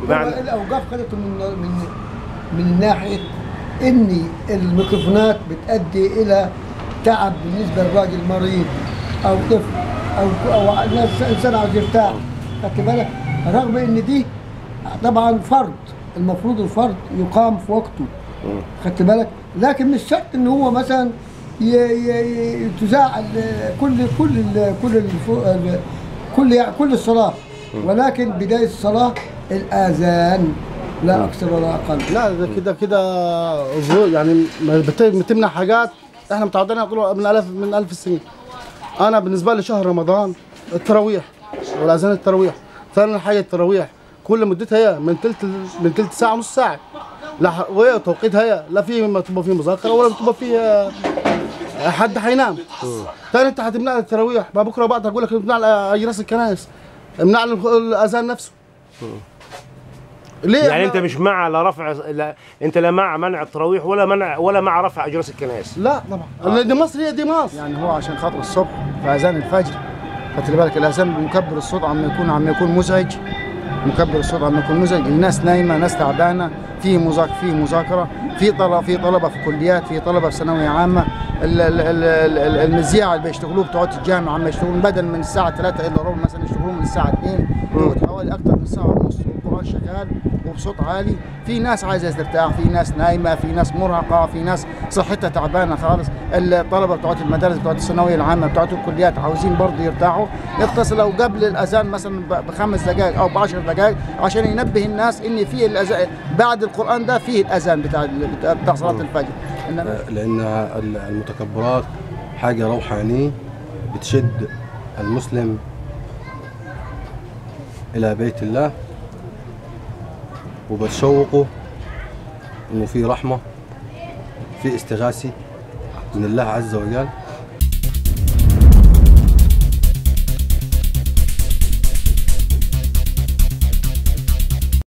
معنى الاوقاف خدته من من من ناحيه ان الميكروفونات بتؤدي الى تعب بالنسبه للراجل مريض او طفل او او ناس انسان عاوز يرتاح خدت بالك رغم ان دي طبعا فرض المفروض الفرض يقام في وقته خدت بالك لكن مش شرط ان هو مثلا ي- ي- ي- تذاع ال- كل كل ال- كل الف- ال- كل كل الصلاه ولكن بدايه الصلاه الاذان لا اكثر ولا اقل لا ده كده كده ظهور يعني ما بت- بتمنع حاجات احنا متعودين على من الاف من الف السنين انا بالنسبه لي شهر رمضان التراويح والاذان التراويح ثاني حاجه التراويح كل مدتها هي من تلت من تلت ساعه ونص ساعه لا ح- وهي توقيتها هي لا في ما تبقى فيه مذاكره ولا بتبقى فيه آه، حد حينام ثاني انت هتمنع التراويح ما بكره بعد هقول لك امنع اجراس الكنائس امنع الاذان نفسه ليه يعني إحنا- انت مش مع لا رفع لا انت لا مع منع التراويح ولا منع ولا مع رفع اجراس الكنائس لا طبعا دي مصر هي دي مصر يعني هو عشان خاطر الصبح في اذان الفجر خدت بالك الاذان مكبر الصوت عم يكون عم يكون مزعج مكبر الصوت عم يكون مزعج الناس نايمه ناس تعبانه في مذاكره في مذاكره في طلبه في طلبه في كليات في طلبه في ثانويه عامه ال- ال- ال- ال- المذياع اللي بيشتغلوا بتوع الجامعه عم يشتغلون بدل من الساعه 3 الا ربع مثلا يشتغلون من الساعه 2 دوت حوالي اكثر من ساعه ونص والقران شغال وبصوت عالي في ناس عايزه ترتاح في ناس نايمه في ناس مرهقه في ناس صحتها تعبانه خالص الطلبه بتوع المدارس بتوع الثانويه العامه بتوع الكليات عاوزين برضه يرتاحوا يتصلوا قبل الاذان مثلا ب- بخمس دقائق او بعشر دقائق عشان ينبه الناس ان في الأذان بعد القران ده فيه الاذان بتاع بتاع- بتاع صلاه الفجر انما لأن المتكبرات حاجة روحانية بتشد المسلم إلى بيت الله وبتشوقه إنه في رحمة في استغاثة من الله عز وجل